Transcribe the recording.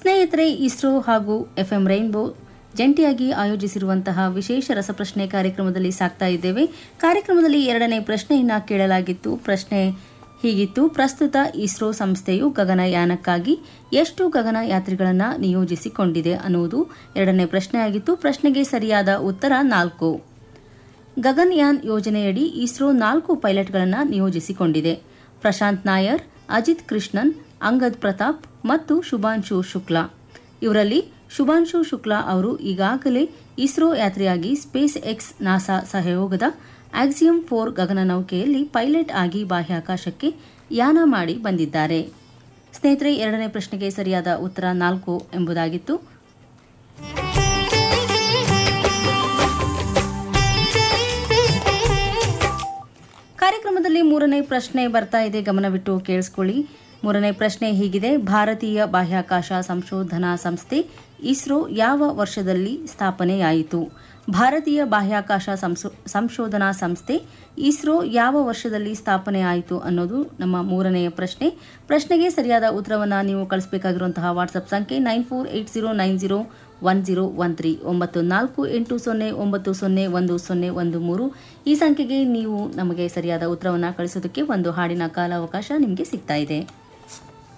ಸ್ನೇಹಿತರೆ ಇಸ್ರೋ ಹಾಗೂ FM rainbow ಜಂಟಿಯಾಗಿ ಆಯೋಜಿಸಿರುವಂತಹ ವಿಶೇಷ ರಸಪ್ರಶ್ನೆ ಕಾರ್ಯಕ್ರಮದಲ್ಲಿ ಸಾಕ್ತಾ ಇದ್ದೇವೆ ಕಾರ್ಯಕ್ರಮದಲ್ಲಿ ಎರಡನೇ ಪ್ರಶ್ನೆಯನ್ನ ಕೇಳಲಾಗಿತ್ತು ಪ್ರಶ್ನೆ ಹೀಗಿತ್ತು ಪ್ರಸ್ತುತ ಇಸ್ರೋ ಸಂಸ್ಥೆಯು ಗಗನಯಾನಕ್ಕಾಗಿ ಎಷ್ಟು ಗಗನಯಾತ್ರಿಗಳನ್ನು ನಿಯೋಜಿಸಿಕೊಂಡಿದೆ ಅನ್ನುವುದು ಎರಡನೇ ಪ್ರಶ್ನೆಯಾಗಿತ್ತು ಪ್ರಶ್ನೆಗೆ ಸರಿಯಾದ ಉತ್ತರ ನಾಲ್ಕು ಗಗನಯಾನ್ ಯೋಜನೆಯಡಿ ಇಸ್ರೋ ನಾಲ್ಕು ಪೈಲಟ್ಗಳನ್ನು ನಿಯೋಜಿಸಿಕೊಂಡಿದೆ ಪ್ರಶಾಂತ್ ನಾಯರ್ ಅಜಿತ್ ಕೃಷ್ಣನ್ ಅಂಗದ್ ಪ್ರತಾಪ್ ಮತ್ತು ಶುಭಾಂಶು ಶುಕ್ಲಾ ಇವರಲ್ಲಿ ಶುಭಾಂಶು ಶುಕ್ಲಾ ಅವರು ಈಗಾಗಲೇ ಇಸ್ರೋ ಯಾತ್ರೆಯಾಗಿ ಸ್ಪೇಸ್ ಎಕ್ಸ್ ನಾಸಾ ಸಹಯೋಗದ ಆಕ್ಸಿಯಂ ಫೋರ್ ಗಗನನೌಕೆಯಲ್ಲಿ ಪೈಲಟ್ ಆಗಿ ಬಾಹ್ಯಾಕಾಶಕ್ಕೆ ಯಾನ ಮಾಡಿ ಬಂದಿದ್ದಾರೆ ಸ್ನೇಹಿತರೆ ಎರಡನೇ ಪ್ರಶ್ನೆಗೆ ಸರಿಯಾದ ಉತ್ತರ ನಾಲ್ಕು ಎಂಬುದಾಗಿತ್ತು ಕಾರ್ಯಕ್ರಮದಲ್ಲಿ ಮೂರನೇ ಪ್ರಶ್ನೆ ಬರ್ತಾ ಇದೆ ಗಮನವಿಟ್ಟು ಕೇಳಿಸ್ಕೊಳ್ಳಿ ಮೂರನೇ ಪ್ರಶ್ನೆ ಹೀಗಿದೆ ಭಾರತೀಯ ಬಾಹ್ಯಾಕಾಶ ಸಂಶೋಧನಾ ಸಂಸ್ಥೆ ಇಸ್ರೋ ಯಾವ ವರ್ಷದಲ್ಲಿ ಸ್ಥಾಪನೆಯಾಯಿತು ಭಾರತೀಯ ಬಾಹ್ಯಾಕಾಶ ಸಂಶೋ- ಸಂಶೋಧನಾ ಸಂಸ್ಥೆ ಇಸ್ರೋ ಯಾವ ವರ್ಷದಲ್ಲಿ ಸ್ಥಾಪನೆಯಾಯಿತು ಅನ್ನೋದು ನಮ್ಮ ಮೂರನೆಯ ಪ್ರಶ್ನೆ ಪ್ರಶ್ನೆಗೆ ಸರಿಯಾದ ಉತ್ತರವನ್ನು ನೀವು ಕಳಿಸಬೇಕಾಗಿರುವಂತಹ ವಾಟ್ಸ್ಆಪ್ ಸಂಖ್ಯೆ nine four eight zero nine zero one zero one three ಒಂಬತ್ತು ನಾಲ್ಕು ಎಂಟು ಸೊನ್ನೆ ಒಂಬತ್ತು ಸೊನ್ನೆ ಒಂದು ಸೊನ್ನೆ ಒಂದು ಮೂರು ಈ ಸಂಖ್ಯೆಗೆ ನೀವು ನಮಗೆ ಸರಿಯಾದ ಉತ್ತರವನ್ನು ಕಳಿಸೋದಕ್ಕೆ ಒಂದು ಹಾಡಿನ ಕಾಲಾವಕಾಶ ನಿಮಗೆ ಸಿಗ್ತಾ ಇದೆ